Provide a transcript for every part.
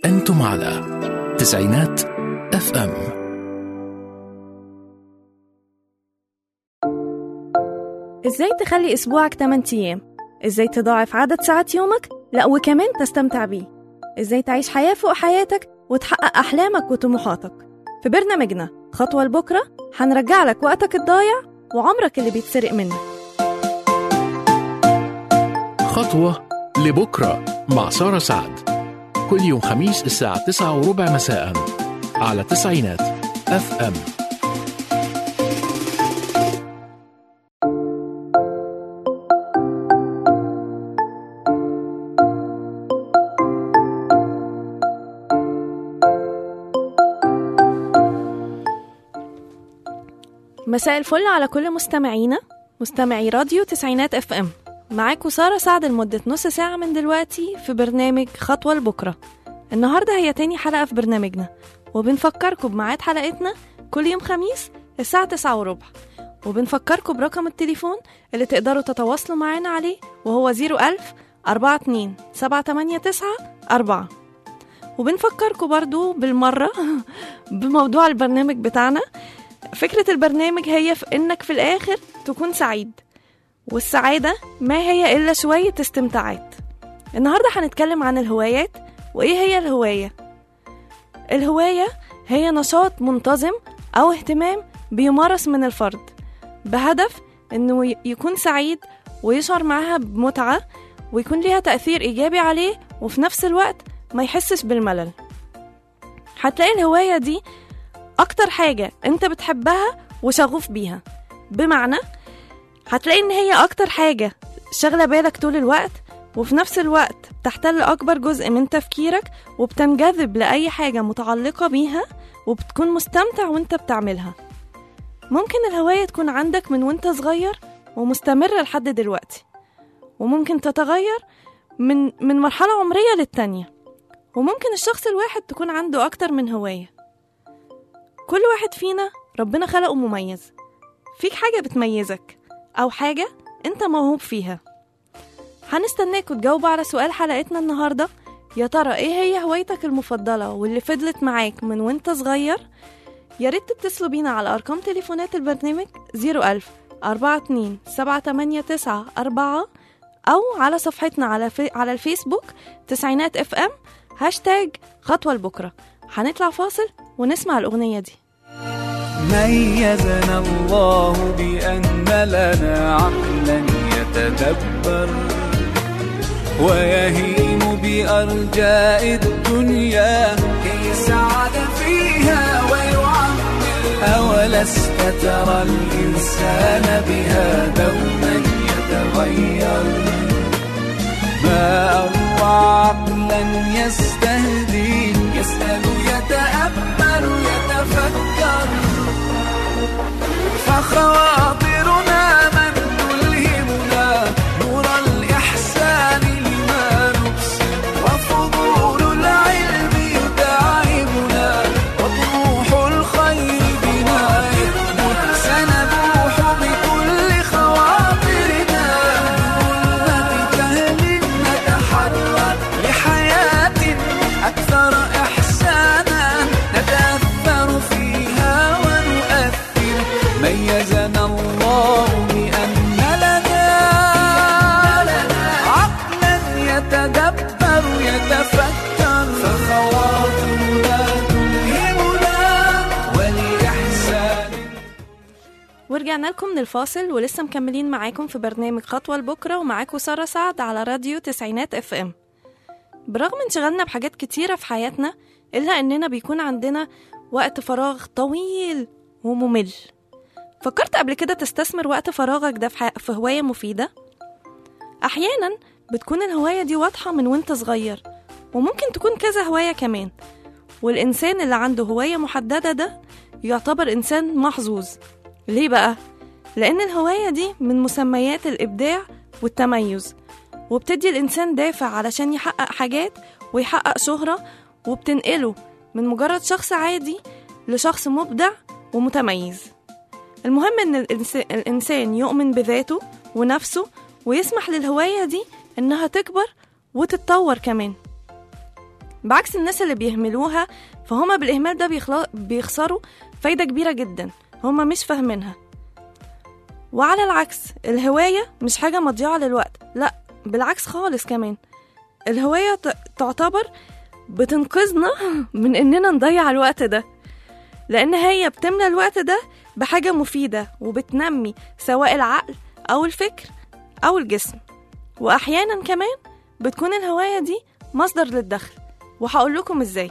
أنتم على تسعينات اف ام ازاي تخلي اسبوعك 8 ايام ازاي تضاعف عدد ساعات يومك لا وكمان تستمتع بيه ازاي تعيش حياة فوق حياتك وتحقق احلامك وطموحاتك في برنامجنا خطوة لبكرة هنرجع لك وقتك الضايع وعمرك اللي بيتسرق منك خطوة لبكرة مع سارة سعد كل يوم خميس الساعة 9 وربع مساء على تسعينات اف ام مساء الفل على كل مستمعينا مستمعي راديو تسعينات اف ام معاكم سارة سعد لمدة نص ساعة من دلوقتي في برنامج خطوة لبكرة النهاردة هي تاني حلقة في برنامجنا وبنفكركم بميعاد حلقتنا كل يوم خميس الساعة تسعة وربع وبنفكركم برقم التليفون اللي تقدروا تتواصلوا معانا عليه وهو 01000 42 789 4 وبنفكركم برضو بالمرة بموضوع البرنامج بتاعنا فكرة البرنامج هي في إنك في الآخر تكون سعيد والسعادة ما هي إلا شوية استمتاعات النهاردة هنتكلم عن الهوايات وإيه هي الهواية الهواية هي نشاط منتظم أو اهتمام بيمارس من الفرد بهدف إنه ي- يكون سعيد ويشعر معاها بمتعة ويكون ليها تأثير إيجابي عليه وفي نفس الوقت ما يحسش بالملل هتلاقي الهواية دي أكتر حاجة أنت بتحبها وشغوف بيها بمعنى هتلاقي إن هي أكتر حاجة شغلة بالك طول الوقت وفي نفس الوقت بتحتل أكبر جزء من تفكيرك وبتنجذب لأي حاجة متعلقة بيها وبتكون مستمتع وانت بتعملها ممكن الهواية تكون عندك من وانت صغير ومستمرة لحد دلوقتي وممكن تتغير من من مرحلة عمرية للتانية وممكن الشخص الواحد تكون عنده أكتر من هواية كل واحد فينا ربنا خلقه مميز فيك حاجة بتميزك أو حاجة أنت موهوب فيها هنستناكوا تجاوبوا على سؤال حلقتنا النهاردة يا ترى إيه هي هوايتك المفضلة واللي فضلت معاك من وانت صغير يا ريت تتصلوا بينا على أرقام تليفونات البرنامج 01000 42 789 4 أو على صفحتنا على في... على الفيسبوك تسعينات اف ام هاشتاج خطوة لبكرة هنطلع فاصل ونسمع الأغنية دي ميزنا الله بأن لنا عقلا يتدبر ويهيم بأرجاء الدنيا كي يسعد فيها ويعمر أولست ترى الإنسان بها دوما يتغير ما أروع عقلا يستهدي يسأل يتأمل يتفكر فخواطرنا من تلهمنا نور الإحسان لما نبصر وفضول العلم يتعبنا وطموح الخير بنا يكبر سنبوح بكل خواطرنا بظلمة جهل نتحرر لحياة أكثر إحسانا نتأثر فيها ونؤثر ميزنا الله بأن لنا عقلا يتدبر يتفكر فخواطرنا تلهمنا ولإحسان ورجعنا لكم من الفاصل ولسه مكملين معاكم في برنامج خطوة لبكرة ومعاكم سارة سعد على راديو تسعينات اف ام برغم انشغالنا بحاجات كتيرة في حياتنا إلا إننا بيكون عندنا وقت فراغ طويل وممل فكرت قبل كده تستثمر وقت فراغك ده في, ح... في هواية مفيدة؟ أحيانا بتكون الهواية دي واضحة من وانت صغير وممكن تكون كذا هواية كمان والإنسان اللي عنده هواية محددة ده يعتبر إنسان محظوظ ليه بقى؟ لأن الهواية دي من مسميات الإبداع والتميز وبتدي الإنسان دافع علشان يحقق حاجات ويحقق شهرة وبتنقله من مجرد شخص عادي لشخص مبدع ومتميز المهم إن الإنس- الإنسان يؤمن بذاته ونفسه ويسمح للهواية دي إنها تكبر وتتطور كمان بعكس الناس اللي بيهملوها فهما بالإهمال ده بيخلا- بيخسروا فايدة كبيرة جدا هما مش فاهمينها وعلى العكس الهواية مش حاجة مضيعة للوقت لا بالعكس خالص كمان الهواية ت- تعتبر بتنقذنا من إننا نضيع الوقت ده لأن هي بتملى الوقت ده بحاجة مفيدة وبتنمي سواء العقل أو الفكر أو الجسم وأحيانا كمان بتكون الهواية دي مصدر للدخل وهقول لكم ازاي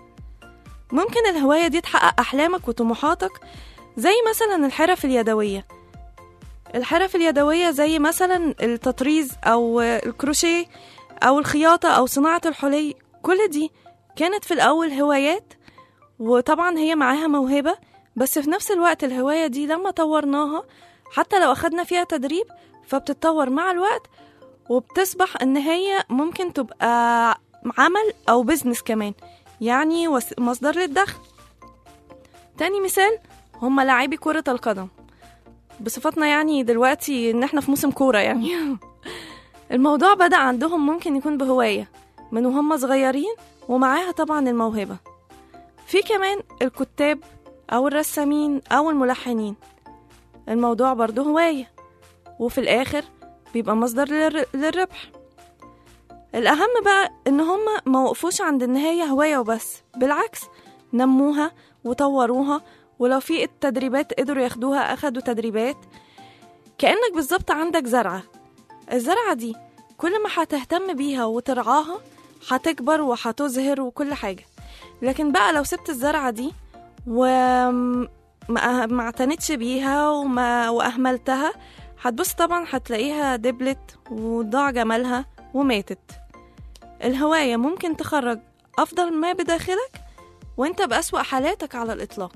ممكن الهواية دي تحقق أحلامك وطموحاتك زي مثلا الحرف اليدوية الحرف اليدوية زي مثلا التطريز أو الكروشيه أو الخياطة أو صناعة الحلي كل دي كانت في الأول هوايات وطبعا هي معاها موهبة بس في نفس الوقت الهواية دي لما طورناها حتى لو أخدنا فيها تدريب فبتتطور مع الوقت وبتصبح إن هي ممكن تبقى عمل أو بزنس كمان يعني وس- مصدر للدخل تاني مثال هما لاعبي كرة القدم بصفتنا يعني دلوقتي إن احنا في موسم كورة يعني الموضوع بدأ عندهم ممكن يكون بهواية من وهم صغيرين ومعاها طبعا الموهبة في كمان الكتاب أو الرسامين أو الملحنين الموضوع برضه هواية وفي الآخر بيبقى مصدر للر- للربح الأهم بقى إن هما ما وقفوش عند إن هي هواية وبس بالعكس نموها وطوروها ولو في التدريبات قدروا ياخدوها أخدوا تدريبات كأنك بالظبط عندك زرعة الزرعة دي كل ما هتهتم بيها وترعاها هتكبر وهتزهر وكل حاجة لكن بقى لو سبت الزرعة دي وما ما اعتنتش بيها وما وأهملتها هتبص طبعا هتلاقيها دبلت وضاع جمالها وماتت الهواية ممكن تخرج أفضل ما بداخلك وانت بأسوأ حالاتك على الإطلاق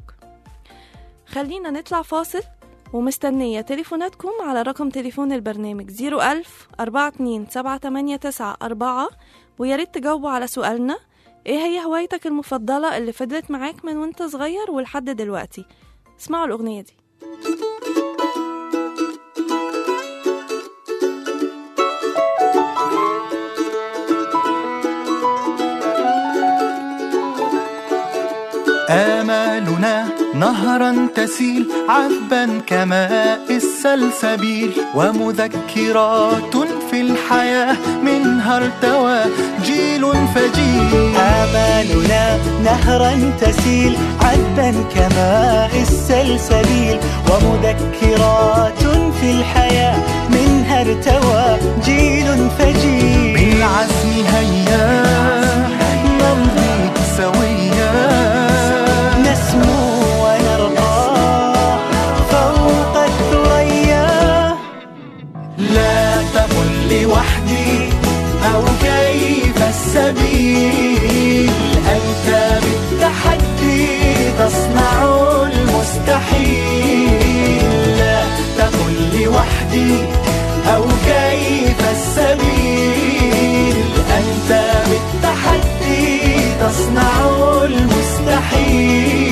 خلينا نطلع فاصل ومستنية تليفوناتكم على رقم تليفون البرنامج 01000 42 789 4 وياريت تجاوبوا على سؤالنا ايه هي هوايتك المفضلة اللي فضلت معاك من وانت صغير ولحد دلوقتي اسمعوا الأغنية دي آمالنا نهرا تسيل عذبا كماء السلسبيل ومذكرات في الحياة منها ارتوى جيل فجيل آمالنا نهرا تسيل عذبا كماء السلسبيل ومذكرات في الحياة منها ارتوى جيل فجيل بالعزم هيا نمضي سويا نسمو ونرقى فوق الثريا لا تقل لوحدي أو كيف السبيل أنت بالتحدي تصنع المستحيل لا تقل لوحدي أو كيف السبيل أنت بالتحدي تصنع المستحيل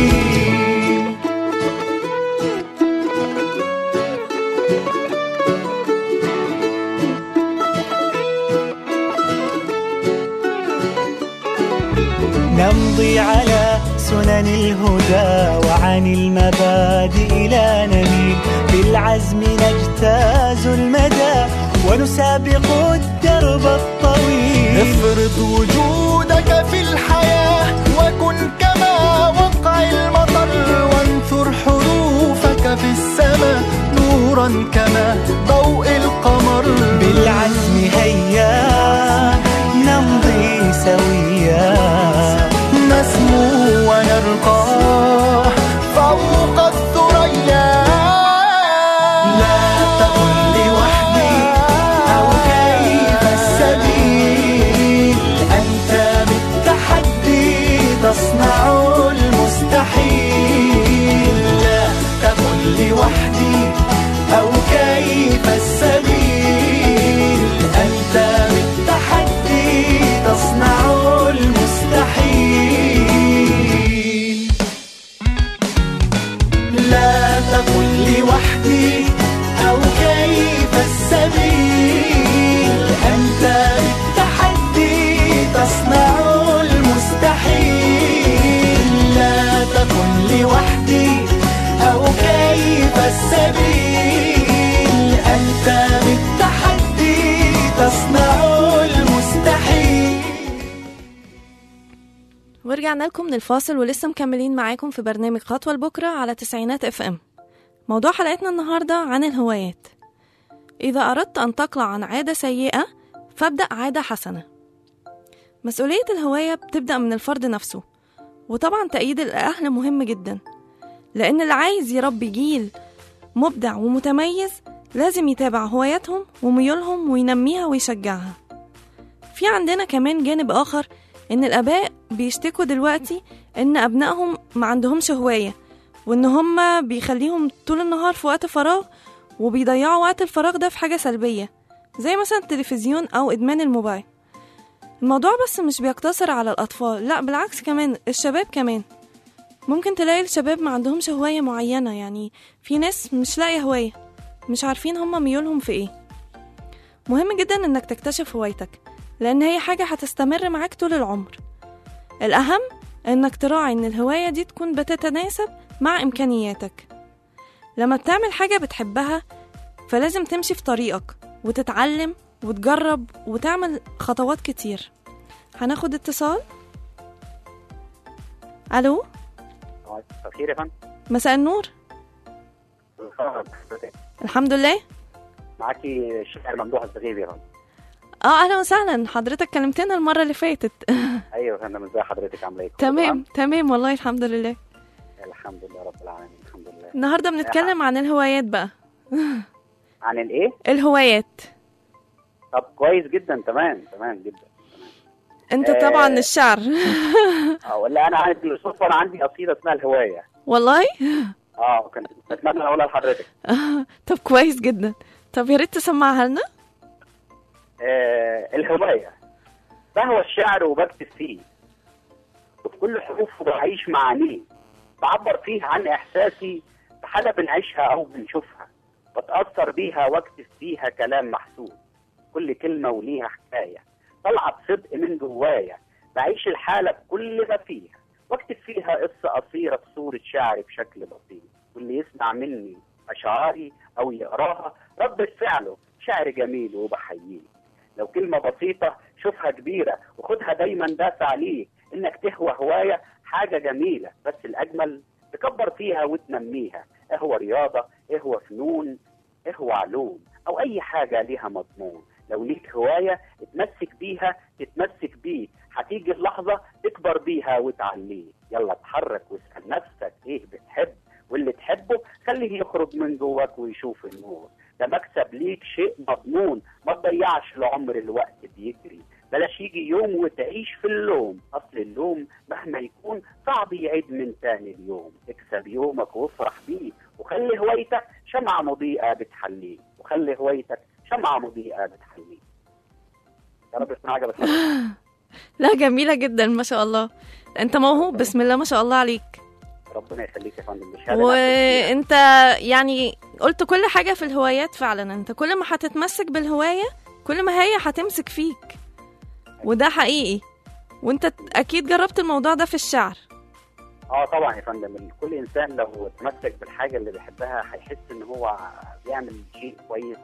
نمضي على سنن الهدى وعن المبادئ لا نميل بالعزم نجتاز المدى ونسابق الدرب الطويل افرض وجودك في الحياة وكن كما وقع المطر وانثر حروفك في السماء نورا كما ضوء القمر بالعزم هيا نمضي سويا نسمو ونرقى فوق الثريا لا تقل لوحدي أو كيف السبيل ورجعنا لكم من الفاصل ولسه مكملين معاكم في برنامج خطوة لبكرة على تسعينات اف ام موضوع حلقتنا النهاردة عن الهوايات إذا أردت أن تقلع عن عادة سيئة فابدأ عادة حسنة مسؤولية الهواية بتبدأ من الفرد نفسه وطبعا تأييد الأهل مهم جدا لأن اللي عايز يربي جيل مبدع ومتميز لازم يتابع هواياتهم وميولهم وينميها ويشجعها في عندنا كمان جانب آخر إن الآباء بيشتكوا دلوقتي إن أبنائهم ما عندهمش هواية وإن هما بيخليهم طول النهار في وقت فراغ وبيضيعوا وقت الفراغ ده في حاجة سلبية زي مثلا التلفزيون أو إدمان الموبايل الموضوع بس مش بيقتصر على الأطفال لا بالعكس كمان الشباب كمان ممكن تلاقي الشباب ما عندهمش هواية معينة يعني في ناس مش لاقية هواية مش عارفين هما ميولهم في ايه مهم جدا انك تكتشف هوايتك لان هي حاجة هتستمر معاك طول العمر الأهم انك تراعي ان الهواية دي تكون بتتناسب مع إمكانياتك لما بتعمل حاجة بتحبها فلازم تمشي في طريقك وتتعلم وتجرب وتعمل خطوات كتير هناخد اتصال الو خير يا فندم مساء النور الحمد لله معاكي الشاعر ممدوح الزغيبي يا فندم اه اهلا وسهلا حضرتك كلمتنا المره اللي فاتت ايوه يا فندم ازي حضرتك عامله ايه كله تمام تمام والله الحمد لله تمام؟ الحمد لله رب العالمين الحمد لله النهارده بنتكلم عن الهوايات بقى عن الايه الهوايات طب كويس جدا تمام تمام جدا انت آه. طبعا الشعر اه ولا انا عندي بالصدفه انا عندي قصيده اسمها الهوايه والله اه كنت اتمنى اقولها لحضرتك طب كويس جدا طب يا ريت تسمعها لنا آه الهوايه فهو الشعر وبكتب فيه وفي كل حروفه بعيش معانيه بعبر فيه عن احساسي بحاجه بنعيشها او بنشوفها بتاثر بيها واكتب فيها كلام محسوب كل كلمه وليها حكايه طالعه بصدق من جوايا بعيش الحاله بكل ما فيها واكتب فيها قصه قصيره بصوره شعر بشكل بسيط واللي يسمع مني اشعاري او يقراها رد فعله شعر جميل وبحييه لو كلمه بسيطه شوفها كبيره وخدها دايما دافع عليه انك تهوى هوايه حاجه جميله بس الاجمل تكبر فيها وتنميها اهوى رياضه اهوى فنون اهوى علوم او اي حاجه ليها مضمون لو ليك هوايه اتمسك بيها تتمسك بيه هتيجي اللحظه تكبر بيها وتعليه يلا اتحرك واسال نفسك ايه بتحب واللي تحبه خليه يخرج من جواك ويشوف النور ده مكسب ليك شيء مضمون ما تضيعش العمر الوقت بيجري بلاش يجي يوم وتعيش في اللوم اصل اللوم مهما يكون صعب يعيد من تاني اليوم اكسب يومك وافرح بيه وخلي هوايتك شمعة مضيئة بتحليه وخلي هوايتك شمعة مضيئة بتحليه يا رب اسمع عجبك لا جميله جدا ما شاء الله انت موهوب بسم الله ما شاء الله عليك ربنا يخليك يا فندم بالشهادة اللي وانت يعني قلت كل حاجه في الهوايات فعلا انت كل ما هتتمسك بالهوايه كل ما هي هتمسك فيك وده حقيقي وانت اكيد جربت الموضوع ده في الشعر اه طبعا يا فندم كل انسان لو اتمسك بالحاجه اللي بيحبها هيحس ان هو بيعمل شيء كويس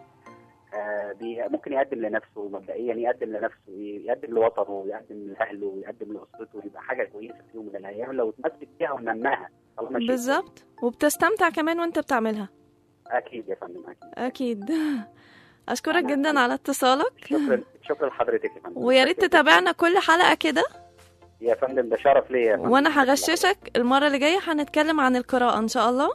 آه بي ممكن يقدم لنفسه مبدئيا يقدم لنفسه يقدم لوطنه يقدم لاهله يقدم لاسرته يبقى حاجه كويسه في يوم من الايام لو اتمسك بيها ونماها طالما شيء بالظبط وبتستمتع كمان وانت بتعملها كويس. اكيد يا فندم اكيد اكيد اشكرك جدا على اتصالك شكرا شكرا لحضرتك يا فندم ويا ريت تتابعنا كل حلقه كده يا فندم ده شرف ليا يا فندم وانا هغششك المره اللي جايه هنتكلم عن القراءه ان شاء الله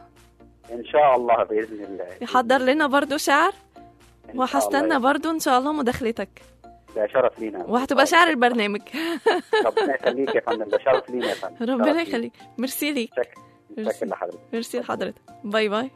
ان شاء الله باذن الله يحضر لنا برضو شعر إن شاء وهستنى الله. برضو ان شاء الله مداخلتك ده شرف لينا وهتبقى شعر البرنامج ربنا يخليك يا فندم ده شرف لينا يا فندم شرف ربنا لينا. يخليك ميرسي ليك شكرا ميرسي. شكرا لحضرتك ميرسي لحضرتك باي باي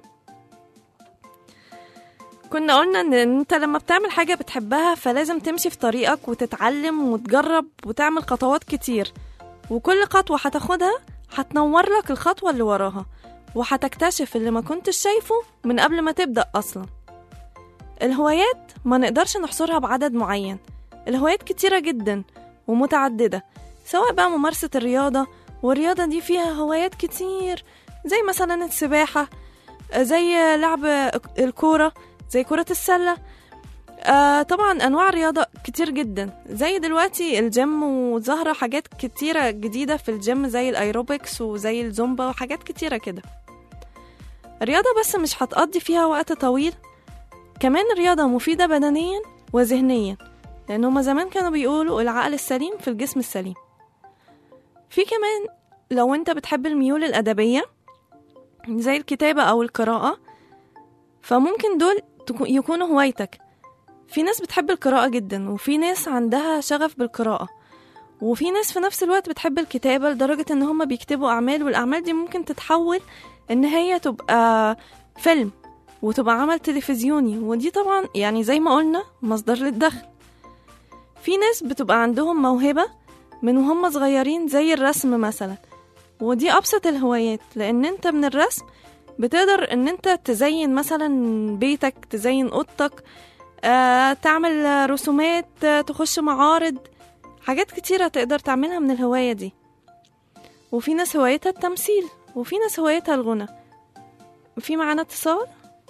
كنا قلنا ان انت لما بتعمل حاجة بتحبها فلازم تمشي في طريقك وتتعلم وتجرب وتعمل خطوات كتير وكل خطوة هتاخدها هتنور لك الخطوة اللي وراها وهتكتشف اللي ما كنتش شايفه من قبل ما تبدأ أصلا الهوايات ما نقدرش نحصرها بعدد معين الهوايات كتيرة جدا ومتعددة سواء بقى ممارسة الرياضة والرياضة دي فيها هوايات كتير زي مثلا السباحة زي لعب الكورة زي كرة السلة آه طبعا انواع الرياضه كتير جدا زي دلوقتي الجيم وظاهره حاجات كتيره جديده في الجيم زي الايروبكس وزي الزومبا وحاجات كتيره كده الرياضه بس مش هتقضي فيها وقت طويل كمان الرياضه مفيده بدنيا وذهنيا لان هما زمان كانوا بيقولوا العقل السليم في الجسم السليم في كمان لو انت بتحب الميول الادبيه زي الكتابه او القراءه فممكن دول تكو- يكونوا هوايتك في ناس بتحب القراءة جدا وفي ناس عندها شغف بالقراءة وفي ناس في نفس الوقت بتحب الكتابة لدرجة ان هم بيكتبوا أعمال والأعمال دي ممكن تتحول ان هي تبقى فيلم وتبقى عمل تلفزيوني ودي طبعا يعني زي ما قلنا مصدر للدخل في ناس بتبقى عندهم موهبة من وهم صغيرين زي الرسم مثلا ودي أبسط الهوايات لأن انت من الرسم بتقدر ان انت تزين مثلا بيتك تزين اوضتك آه، تعمل آه، رسومات آه، تخش معارض حاجات كتيرة تقدر تعملها من الهواية دي وفي ناس هوايتها التمثيل وفي ناس هوايتها الغنى في معانا اتصال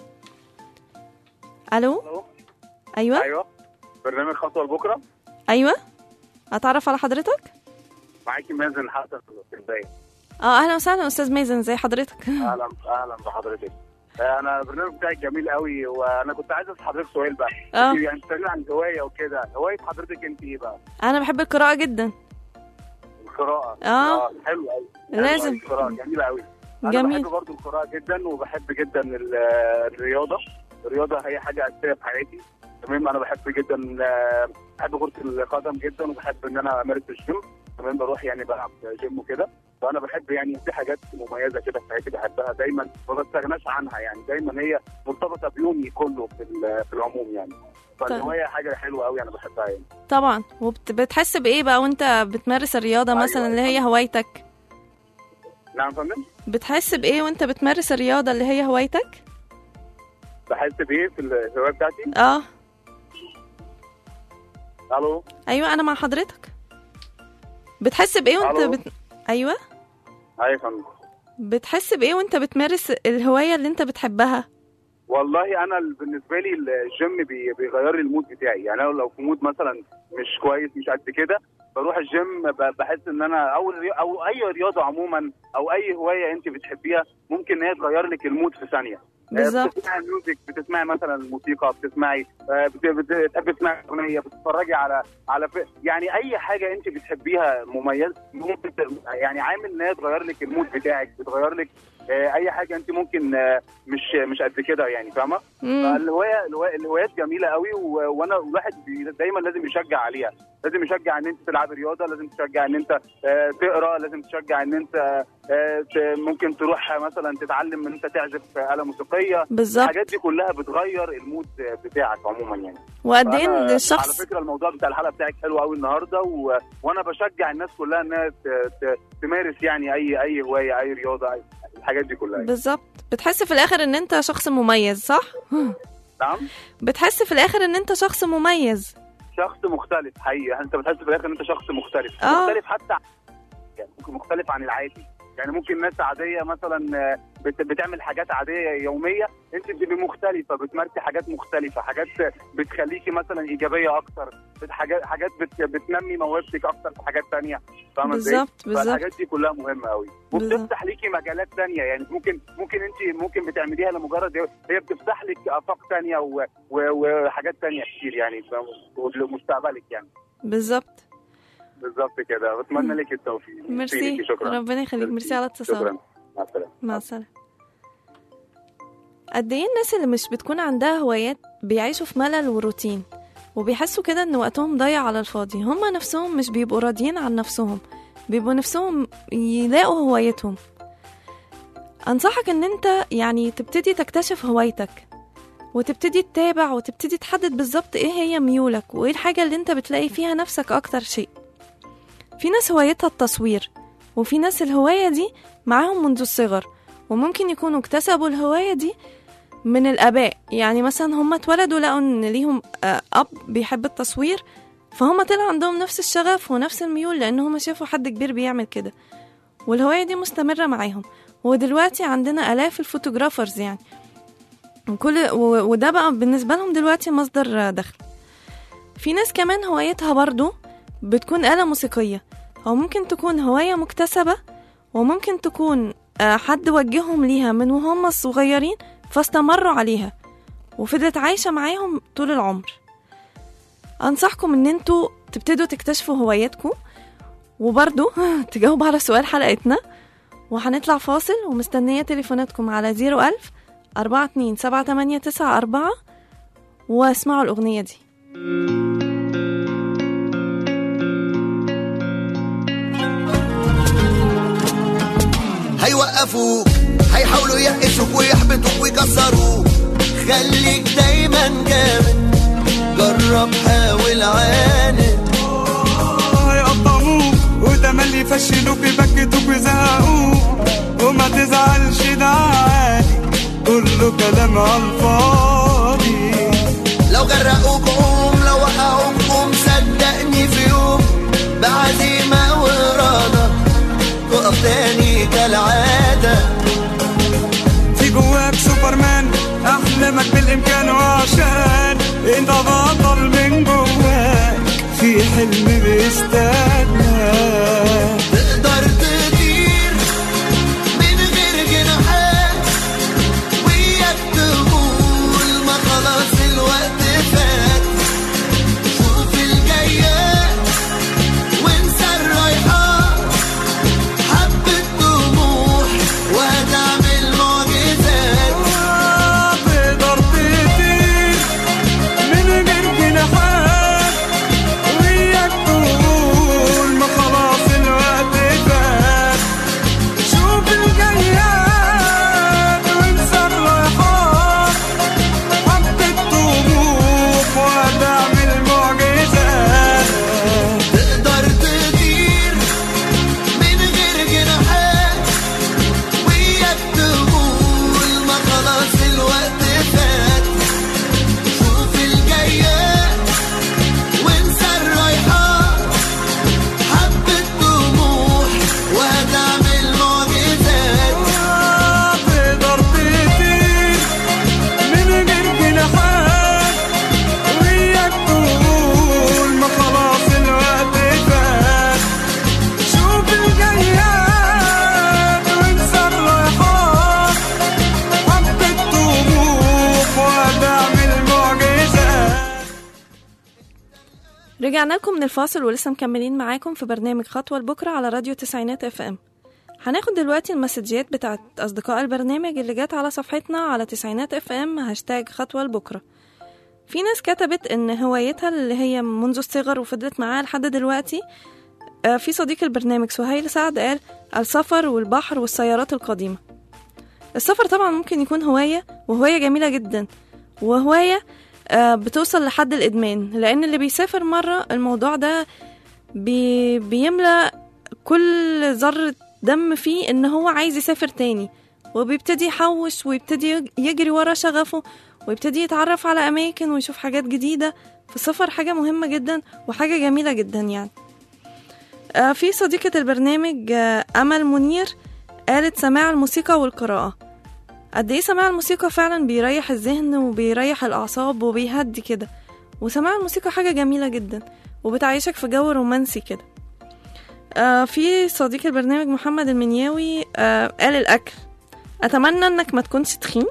الو الو ايوه ايوه برنامج خطوه لبكره ايوه اتعرف على حضرتك معاكي مازن حسن في البدايه اه اهلا وسهلا استاذ مازن زي حضرتك اهلا اهلا بحضرتك آه، انا البرنامج بتاعك جميل قوي وانا كنت عايز اسال حضرتك سؤال بقى اه. انت يعني بتتكلمي عن هوايه وكده هوايه حضرتك انت ايه بقى؟ انا بحب القراءة جدا القراءه اه. حلو قوي لازم. القراءه جميله قوي انا جميل. بحب برضو القراءه جدا وبحب جدا ال- الرياضه الرياضه هي حاجه اساسيه في حياتي تمام انا بحب جدا آه، بحب كره القدم جدا وبحب ان انا امارس الجيم كمان بروح يعني بلعب جيم وكده فانا بحب يعني في حاجات مميزه كده في حياتي بحبها دايما ما بستغناش عنها يعني دايما هي مرتبطه بيومي كله في ال- في العموم يعني فالهوايه حاجه حلوه قوي انا بحبها يعني طبعا وبتحس بايه بقى وانت بتمارس الرياضة أيوة، مثلا اللي هي أيوة. هوايتك نعم يا فندم بتحس بايه وانت بتمارس الرياضة اللي هي هوايتك بحس بايه في الهوايه بتاعتي اه الو ايوه انا مع حضرتك بتحس بايه وانت ألو. بت... ايوه ايوه يا فندم بتحس بايه وانت بتمارس الهوايه اللي انت بتحبها والله انا ال- بالنسبه لي الجيم بي- بيغير لي المود بتاعي يعني انا لو في مود مثلا مش كويس مش قد كده بروح الجيم ب- بحس ان انا او الري- او اي رياضه عموما او اي هوايه انت بتحبيها ممكن ان هي تغير لك المود في ثانيه آه، بالظبط بتسمعي ميوزك بتسمعي مثلا الموسيقى بتسمعي آه، بت- بت- بتحبي تسمعي اغنيه بتتفرجي على على ف... يعني اي حاجه انت بتحبيها مميز ممكن ت- يعني عامل ان هي تغير لك المود بتاعك بتغير لك آه، اي حاجه انت ممكن آه، مش مش قد كده يعني فاهمه مم. فالهوايه الهواية- الهوايات جميله قوي و- وانا الواحد بي- دايما لازم يشجع عليها لازم يشجع ان انت تلعب رياضه لازم تشجع ان انت آه، تقرا لازم تشجع ان انت آه، ت- ممكن تروح مثلا تتعلم ان انت تعزف آله موسيقيه بالظبط الحاجات دي كلها بتغير المود بتاعك عموما يعني وقد ايه فأنا إن على الشخص فكره الموضوع بتاع الحلقه بتاعك حلو قوي النهارده و... وانا بشجع الناس كلها انها ت... ت... تمارس يعني اي اي هوايه اي رياضه أي... الحاجات دي كلها يعني. بالظبط بتحس في الاخر ان انت شخص مميز صح نعم بتحس في الاخر ان انت شخص مميز شخص مختلف حقيقي انت بتحس في الاخر ان انت شخص مختلف آه. مختلف حتى عن- يعني ممكن مختلف عن العادي يعني ممكن ناس عاديه مثلا آه، بت- بتعمل حاجات عاديه يوميه انت بتبقي مختلفه بتمارسي حاجات مختلفه حاجات بتخليكي مثلا ايجابيه اكتر بت- حاجات حاجات بت- بتنمي موهبتك اكتر في حاجات تانية فاهمه ازاي؟ بالظبط بالظبط فالحاجات دي كلها مهمه قوي بالظبط. وبتفتح ليكي مجالات تانية يعني ممكن ممكن انت ممكن بتعمليها لمجرد هي بتفتح لك افاق تانية و- و- وحاجات تانية كتير يعني ف- لمستقبلك يعني بالظبط بالظبط كده بتمنى لك التوفيق ميرسي ليكي، شكرا ربنا يخليك ميرسي على الاتصال شكرا مع السلامه مع السلامة قد ايه الناس اللي مش بتكون عندها هوايات بيعيشوا في ملل وروتين وبيحسوا كده ان وقتهم ضايع على الفاضي هما نفسهم مش بيبقوا راضيين عن نفسهم بيبقوا نفسهم يلاقوا هوايتهم انصحك ان انت يعني تبتدي تكتشف هوايتك وتبتدي تتابع وتبتدي تحدد بالظبط ايه هي ميولك وايه الحاجة اللي انت بتلاقي فيها نفسك اكتر شيء في ناس هوايتها التصوير وفي ناس الهواية دي معاهم منذ الصغر وممكن يكونوا اكتسبوا الهواية دي من الآباء يعني مثلا هم اتولدوا لقوا إن ليهم آه، أب بيحب التصوير فهم طلع عندهم نفس الشغف ونفس الميول لأن هم شافوا حد كبير بيعمل كده والهواية دي مستمرة معاهم ودلوقتي عندنا آلاف الفوتوغرافرز يعني وكل و- وده بقى بالنسبة لهم دلوقتي مصدر دخل في ناس كمان هوايتها برضو بتكون آلة موسيقية أو ممكن تكون هواية مكتسبة وممكن تكون آه، حد وجههم ليها من وهم صغيرين فاستمروا عليها وفضلت عايشة معاهم طول العمر أنصحكم إن انتوا تبتدوا تكتشفوا هواياتكم وبرضو تجاوبوا على سؤال حلقتنا وهنطلع فاصل ومستنية تليفوناتكم على 01000 42 7894 واسمعوا الأغنية دي هيوقفوك هيحاولوا يقشوك ويحبطوك ويكسروك خليك دايما جامد جرب حاول عاند هيقطعوك وتملي يفشلوك يبكتوك ويزهقوك وما تزعلش ده عادي كله كلام على الفاضي لو غرقوك قوم لو وقعوك قوم صدقني في يوم بعزيمة وإرادة تقف تاني كالعادة في جواك سوبرمان احلامك بالامكان وعشان انت بطل من جواك في حلم بيستناك تقدر تطير من غير جناحات وياك تقول ما خلاص الوقت فات شوف الجايات وانسى الرايحات حبة طموح وهتعمل معجزات تقدر تطير من غير جناحات وياك تقول ما خلاص الوقت فات شوف الجياد وانسى الرايحات حبة طموح وهتعمل معجزات تقدر تطير من غير جناحات وياك تقول ما خلاص الوقت فات شوف الجايات وانسى الرايحات حبة طموح وهتعمل معجزات تقدر تطير من غير جناحات وياك تقول ما خلاص الوقت فات شوف الجياد وانسى الرايحات حبة طموح وهتعمل معجزات رجعنا لكم من الفاصل ولسه مكملين معاكم في برنامج خطوة لبكرة على راديو تسعينات اف ام هناخد دلوقتي المسجات بتاعت أصدقاء البرنامج اللي جت على صفحتنا على تسعينات اف ام هاشتاج خطوة لبكرة في ناس كتبت إن هوايتها اللي هي منذ الصغر وفضلت معاها لحد دلوقتي آه، في صديق البرنامج سهيل سعد قال السفر والبحر والسيارات القديمة السفر طبعا ممكن يكون هواية وهواية جميلة جدا وهواية آه، بتوصل لحد الإدمان لأن اللي بيسافر مرة الموضوع ده بي بيملى كل ذرة دم فيه إن هو عايز يسافر تاني وبيبتدي يحوش ويبتدي يج- يجري ورا شغفه ويبتدي يتعرف على أماكن ويشوف حاجات جديدة فالسفر حاجة مهمة جدا وحاجة جميلة جدا يعني آه، في صديقة البرنامج آه، أمل منير قالت سماع الموسيقى والقراءة قد ايه سماع الموسيقى فعلا بيريح الذهن وبيريح الأعصاب وبيهدي كده وسماع الموسيقى حاجة جميلة جدا وبتعيشك في جو رومانسي كده آه في صديق البرنامج محمد المنياوي آه قال الأكل أتمنى إنك ما تكونش تخين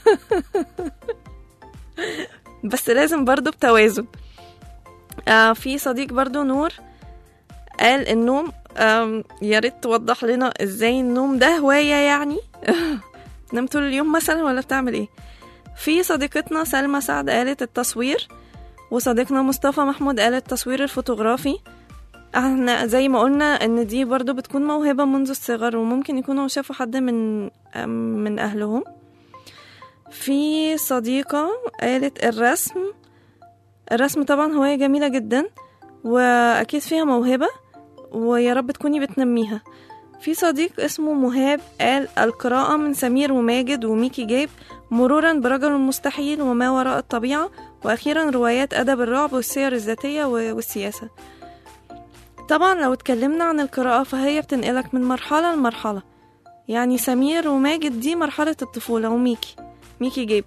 بس لازم برضو بتوازن آه في صديق برضو نور قال النوم آم، يا ريت توضح لنا ازاي النوم ده هواية يعني تنام طول اليوم مثلا ولا بتعمل ايه في صديقتنا سلمى سعد قالت التصوير وصديقنا مصطفى محمود قال التصوير الفوتوغرافي احنا زي ما قلنا ان دي برضو بتكون موهبة منذ الصغر وممكن يكونوا شافوا حد من أم- من اهلهم في صديقة قالت الرسم الرسم طبعا هواية جميلة جدا واكيد فيها موهبة ويا رب تكوني بتنميها في صديق اسمه مهاب قال القراءة من سمير وماجد وميكي جيب مرورا برجل مستحيل وما وراء الطبيعة وأخيرا روايات أدب الرعب والسير الذاتية و- والسياسة طبعا لو اتكلمنا عن القراءة فهي بتنقلك من مرحلة لمرحلة يعني سمير وماجد دي مرحلة الطفولة وميكي ميكي جيب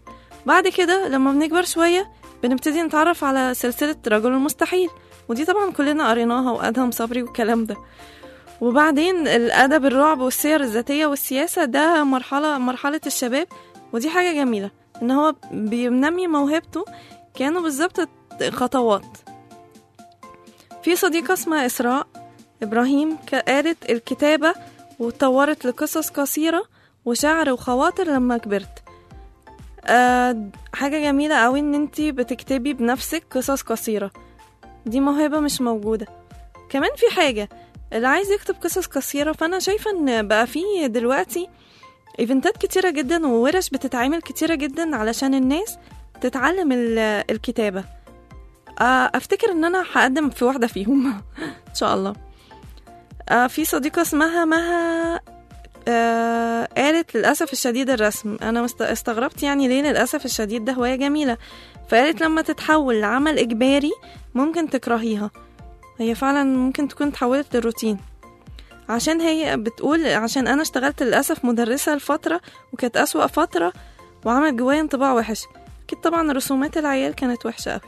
بعد كده لما بنكبر شوية بنبتدي نتعرف على سلسلة رجل المستحيل ودي طبعا كلنا قريناها وأدهم صبري والكلام ده وبعدين الأدب الرعب والسير الذاتية والسياسة ده مرحلة مرحلة الشباب ودي حاجة جميلة إن هو بينمي موهبته كانوا بالظبط خطوات في صديقة اسمها إسراء إبراهيم ك- قالت الكتابة واتطورت لقصص قصيرة وشعر وخواطر لما كبرت آه حاجة جميلة قوي ان انتي بتكتبي بنفسك قصص قصيرة دي موهبة مش موجودة كمان في حاجة اللي عايز يكتب قصص قصيرة فأنا شايفة ان بقى في دلوقتي ايفنتات كتيرة جدا وورش بتتعمل كتيرة جدا علشان الناس تتعلم ال- الكتابة آه افتكر ان انا هقدم في واحدة فيهم ان شاء الله آه في صديقة اسمها مها آه قالت للأسف الشديد الرسم أنا مست- استغربت يعني ليه للأسف الشديد ده هواية جميلة فقالت لما تتحول لعمل إجباري ممكن تكرهيها هي فعلا ممكن تكون تحولت للروتين عشان هي بتقول عشان أنا اشتغلت للأسف مدرسة لفترة وكانت أسوأ فترة وعمل جوايا انطباع وحش أكيد طبعا رسومات العيال كانت وحشة أوي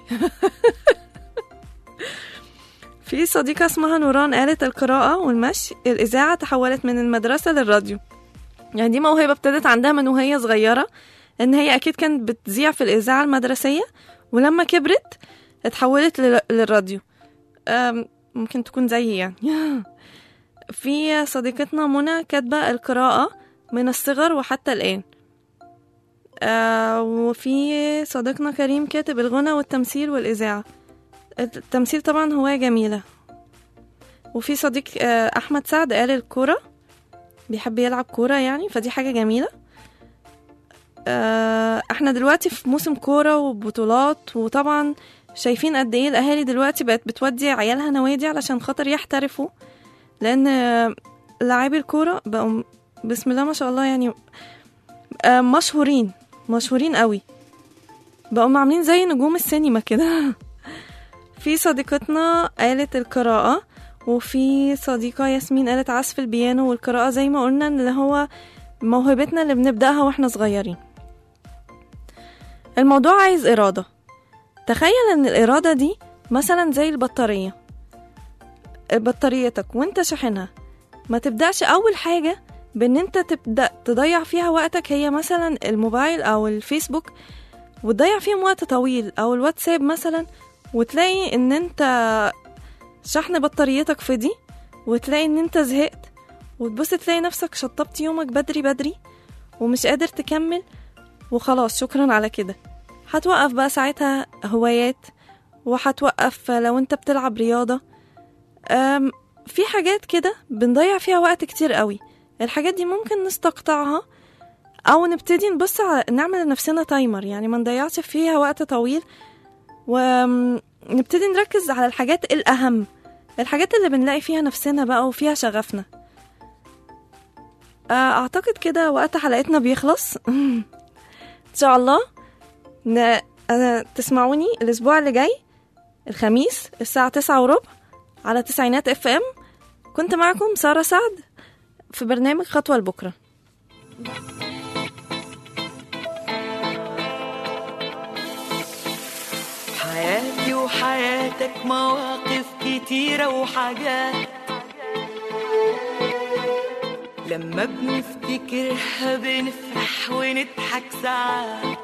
في صديقة اسمها نوران قالت القراءة والمشي الإذاعة تحولت من المدرسة للراديو يعني دي موهبة ابتدت عندها من وهي صغيرة إن هي أكيد كانت بتذيع في الإذاعة المدرسية ولما كبرت اتحولت لل- للراديو أم، ممكن تكون زيي يعني في صديقتنا منى كاتبة القراءة من الصغر وحتى الآن آه وفي صديقنا كريم كاتب الغنى والتمثيل والإذاعة التمثيل طبعا هواية جميلة وفي صديق آه، أحمد سعد قال الكورة بيحب يلعب كورة يعني فدي حاجة جميلة آه، احنا دلوقتي في موسم كورة وبطولات وطبعا شايفين قد ايه الأهالي دلوقتي بقت بتودي عيالها نوادي علشان خاطر يحترفوا لأن آه، لاعبي الكورة بقوا بسم الله ما شاء الله يعني آه، مشهورين مشهورين قوي بقوا عاملين زي نجوم السينما كده في صديقتنا قالت القراءة وفي صديقة ياسمين قالت عزف البيانو والقراءة زي ما قلنا اللي هو موهبتنا اللي بنبدأها واحنا صغيرين الموضوع عايز إرادة تخيل ان الإرادة دي مثلا زي البطارية بطاريتك وانت شاحنها ما تبدأش أول حاجة بان انت تبدأ تضيع فيها وقتك هي مثلا الموبايل أو الفيسبوك وتضيع فيهم وقت طويل أو الواتساب مثلا وتلاقي ان انت شحن بطاريتك فضي وتلاقي ان انت زهقت وتبص تلاقي نفسك شطبت يومك بدري بدري ومش قادر تكمل وخلاص شكرا على كده هتوقف بقى ساعتها هوايات وهتوقف لو انت بتلعب رياضة أم في حاجات كده بنضيع فيها وقت كتير قوي الحاجات دي ممكن نستقطعها او نبتدي نبص على نعمل لنفسنا تايمر يعني ما نضيعش فيها وقت طويل ونبتدي نركز على الحاجات الأهم الحاجات اللي بنلاقي فيها نفسنا بقى وفيها شغفنا آه، أعتقد كده وقت حلقتنا بيخلص إن شاء الله ن... أنا تسمعوني الأسبوع اللي جاي الخميس الساعة تسعة وربع على تسعينات اف ام كنت معكم سارة سعد في برنامج خطوة لبكرة حياتي وحياتك مواقف كتيرة وحاجات لما بنفتكرها بنفرح ونضحك ساعات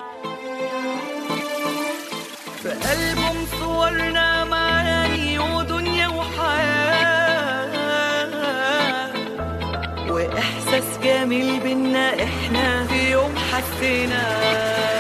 في ألبوم صورنا معاني ودنيا وحياة وإحساس جميل بينا إحنا في يوم حسيناه